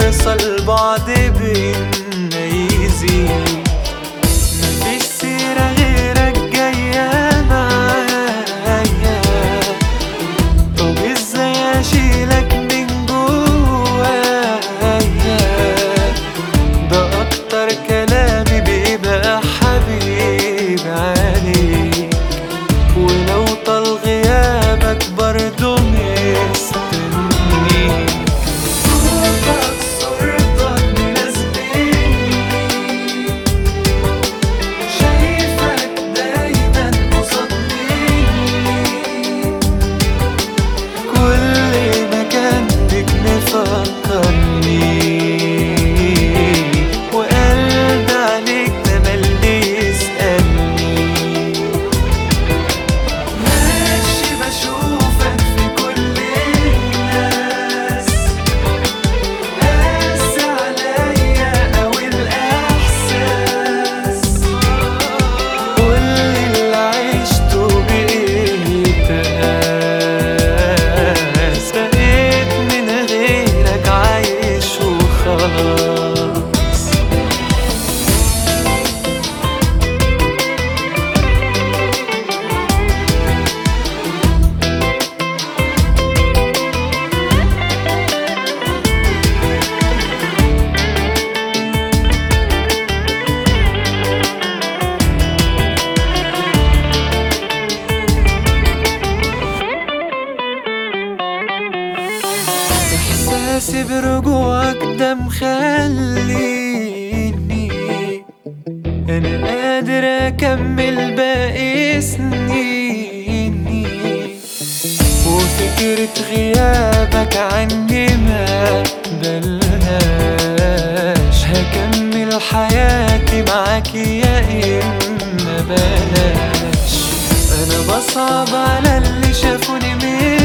فرصة البعد بينا يزيد مفيش سيرة غيرك جاية معايا طب ازاي اشيلك من جوايا ده اكتر كلامي بيبقى حبيب عليك ولو طال غيابك برضه مستنيك صوتك صورتك مناسبني شايفك دايما قصاد مني كل مكان بك مفكرني وقلبي عليك تملي يسألني ماشي بشوفك في كل الناس قاس عليا أوي الإحساس كل اللي عشته بقيت قاس بقيت من غيرك عايش وخلاص احساسي برجوعك ده مخليني انا قادر اكمل باقي سنيني وفكرة غيابك عني ما بلهاش هكمل حياتي معاك يا اما بلاش انا بصعب على اللي شافوني من